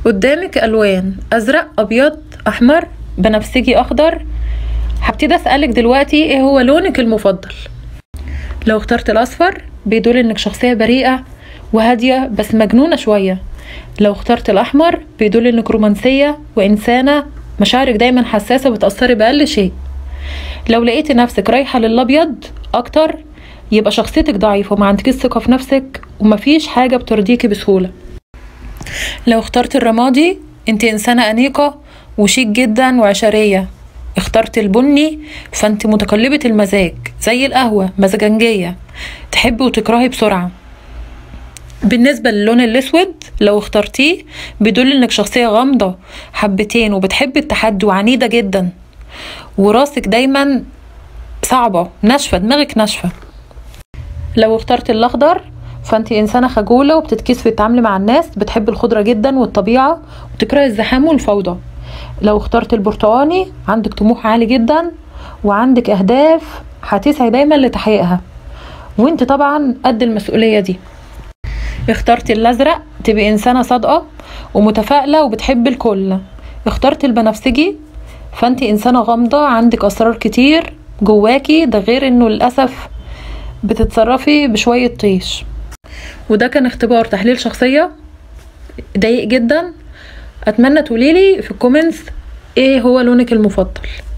قدامك الوان ازرق ابيض احمر بنفسجي اخضر هبتدي اسالك دلوقتي ايه هو لونك المفضل لو اخترت الاصفر بيدل انك شخصيه بريئه وهاديه بس مجنونه شويه لو اخترت الاحمر بيدل انك رومانسيه وانسانه مشاعرك دايما حساسه وبتاثري باقل شيء لو لقيتي نفسك رايحه للابيض اكتر يبقى شخصيتك ضعيفه وما عندكيش ثقه في نفسك ومفيش حاجه بترضيكي بسهوله لو اخترت الرمادي انت انسانه انيقه وشيك جدا وعشريه اخترت البني فانت متقلبة المزاج زي القهوة مزاجنجية تحبي وتكرهي بسرعة بالنسبة للون الأسود لو اخترتيه بيدل انك شخصية غامضة حبتين وبتحبي التحدي وعنيدة جدا وراسك دايما صعبة ناشفة دماغك ناشفة لو اخترت الأخضر فانت انسانة خجولة وبتتكسفي تتعاملي مع الناس بتحبي الخضرة جدا والطبيعة وتكرهي الزحام والفوضى لو اخترت البرتقاني عندك طموح عالي جدا وعندك اهداف هتسعي دايما لتحقيقها وانت طبعا قد المسؤولية دي اخترت الازرق تبقي انسانة صادقة ومتفائلة وبتحب الكل اخترت البنفسجي فانت انسانة غامضة عندك اسرار كتير جواكي ده غير انه للأسف بتتصرفي بشوية طيش وده كان اختبار تحليل شخصية ضيق جدا اتمنى تقوليلي في الكومنتس ايه هو لونك المفضل